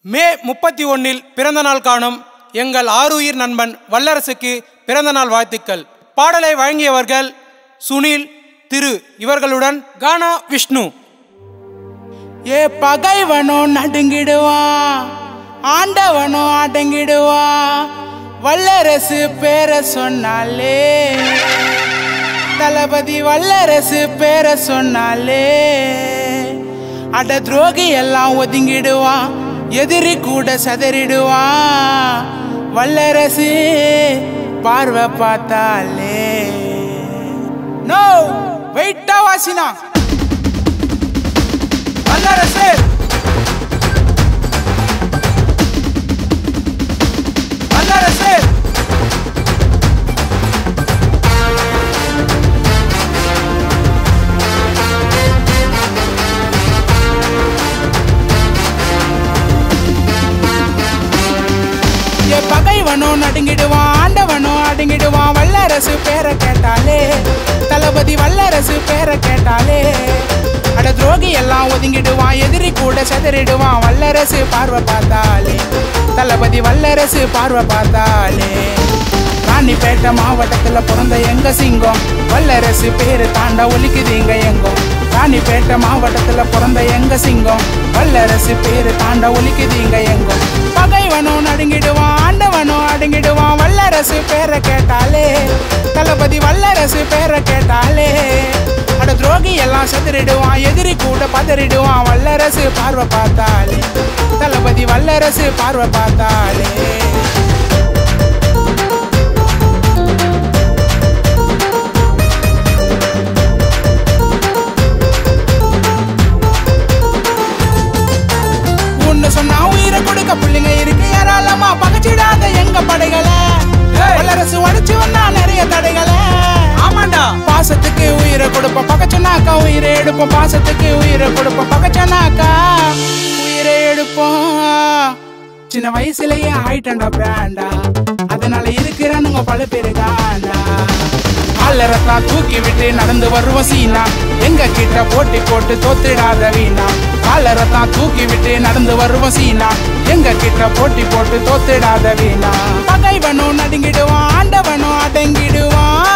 மே முப்பத்தி ஒன்னில் பிறந்த நாள் காணும் எங்கள் ஆருயிர் நண்பன் வல்லரசுக்கு பிறந்த நாள் வாழ்த்துக்கள் பாடலை வழங்கியவர்கள் சுனில் திரு இவர்களுடன் கானா விஷ்ணு ஏ பகைவனோ நடுங்கிடுவான் ஆண்டவனோ அடங்கிடுவான் வல்லரசு பேர சொன்னாலே தளபதி வல்லரசு பேர சொன்னாலே அட துரோகி எல்லாம் ஒதுங்கிடுவான் எதிரி கூட சதறிடுவான் வல்லரசு பார்வை பார்த்தாலே நோ வெயிட்டா வாசினா வல்லரசு வல்லரசு என் பகைவனோ நடுங்கிடுவான் ஆண்டவனோ அடங்கிடுவான் வல்லரசு பேரை கேட்டாலே தளபதி வல்லரசு பேரை கேட்டாலே அட துரோகி எல்லாம் ஒதுங்கிடுவான் எதிரி கூட செதறிடுவான் வல்லரசு பார்வை பார்த்தாலே தளபதி வல்லரசு பார்வை பார்த்தாலே ராணிப்பேட்டை மாவட்டத்துல பிறந்த எங்க சிங்கம் வல்லரசு பேரு தாண்ட ஒலிக்குது இங்க எங்கும் ராணிப்பேட்டை மாவட்டத்துல பிறந்த எங்க சிங்கம் வல்லரசு பேரு தாண்ட ஒலிக்குது இங்க எங்கும் பகைவனோ நடுங்கிடுவான் ஆண்டவனோ அடங்கிடுவான் வல்லரசு பேரை கேட்டாலே தளபதி வல்லரசு பேரை கேட்டாலே அட துரோகி எல்லாம் செதறிடுவான் எதிரி கூட பதறிடுவான் வல்லரசு பார்வை பார்த்தாலே தளபதி வல்லரசு பார்வை பார்த்தாலே ஒண்ணு சொன்னா உயிரை கொடுக்க பிள்ளைங்க இருக்கு ஏராளமா பகச்சிடாத எங்க படைகளை வல்லரசு உடைச்சு வந்தா நிறைய தடைகளை ஆமாண்டா பாசத்துக்கு உயிரை கொடுப்போம் பகச்சனாக்கா உயிரை எடுப்போம் பாசத்துக்கு உயிரை கொடுப்போம் பகச்சனாக்கா உயிரை எடுப்போம் சின்ன வயசுலயே ஆயிட்டண்டா பிராண்டா அதனால இருக்கிறானுங்க பல பேரு காண்டா காலரத்தான் தூக்கி விட்டு நடந்து வருவோம் சீனா எங்க கிட்ட போட்டி போட்டு தோத்துடாத வீணா காலரத்தான் தூக்கி விட்டு நடந்து வருவோம் சீனா எங்க கிட்ட போட்டி போட்டு தோத்துடாத வீணா பகைவனோ நடுங்கிடுவான் ஆண்டவனோ அடங்கிடுவான்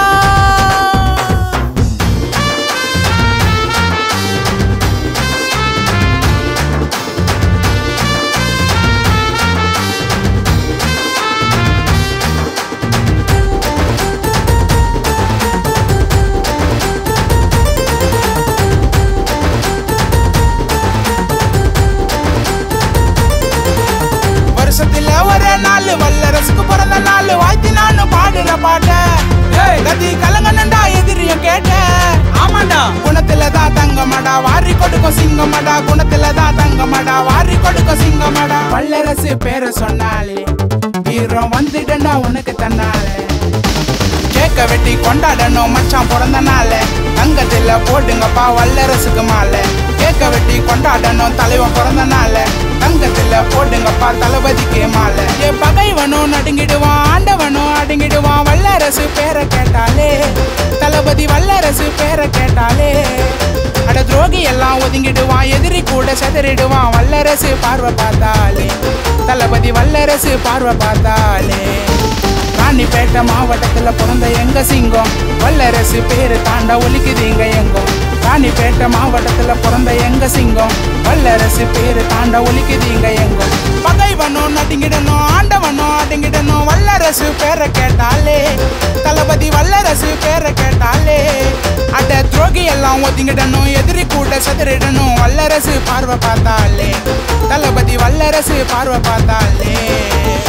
வருஷத்துல ஒரு நாள் வல்லரசுக்கு பிறந்த நாள் வாழ்த்தி நானும் பாடுற பாட்ட கதி கலங்கனண்டா எதிரியும் கேட்ட ஆமாண்டா குணத்துல தான் தங்கமடா வாரி கொடுக்கும் சிங்கமடா குணத்துல தான் தங்கமடா வாரி கொடுக்கும் சிங்கமடா வல்லரசு பேரை சொன்னாலே வீரம் வந்துட்டா உனக்கு தன்னாலே கேக்க வெட்டி கொண்டாடணும் மச்சான் பிறந்த நாள் தங்கத்துல போட்டுங்கப்பா வல்லரசுக்கு மாலை கேக்க வெட்டி கொண்டாடணும் தலைவன் பிறந்த நாள் தங்கத்துல போட்டுங்கப்பா தளபதிக்கு மாலை ஏ பகைவனோ நடுங்கிடுவான் ஆண்டவனோ அடங்கிடுவான் வல்லரசு பேரை கேட்டாலே தளபதி வல்லரசு பேரை கேட்டாலே அட துரோகி எல்லாம் ஒதுங்கிடுவான் எதிரி கூட செதறிடுவான் வல்லரசு பார்வை பார்த்தாலே தளபதி வல்லரசு பார்வை பார்த்தாலே ராணிப்பேட்டை மாவட்டத்துல பிறந்த எங்க சிங்கம் வல்லரசு பேரு தாண்ட ஒலிக்குது இங்க எங்கும் ராணிப்பேட்டை மாவட்டத்துல பிறந்த எங்க சிங்கம் வல்லரசு பேரு தாண்ட ஒலிக்குது இங்க எங்கும் பகைவனோ நடுங்கிடணும் ஆண்டவனோ அடங்கிடணும் வல்லரசு பேரை கேட்டாலே தளபதி வல்லரசு பேரை கேட்டாலே அட துரோகி எல்லாம் ஒதுங்கிடணும் எதிரி கூட செதறிடணும் வல்லரசு பார்வை பார்த்தாலே தளபதி வல்லரசு பார்வை பார்த்தாலே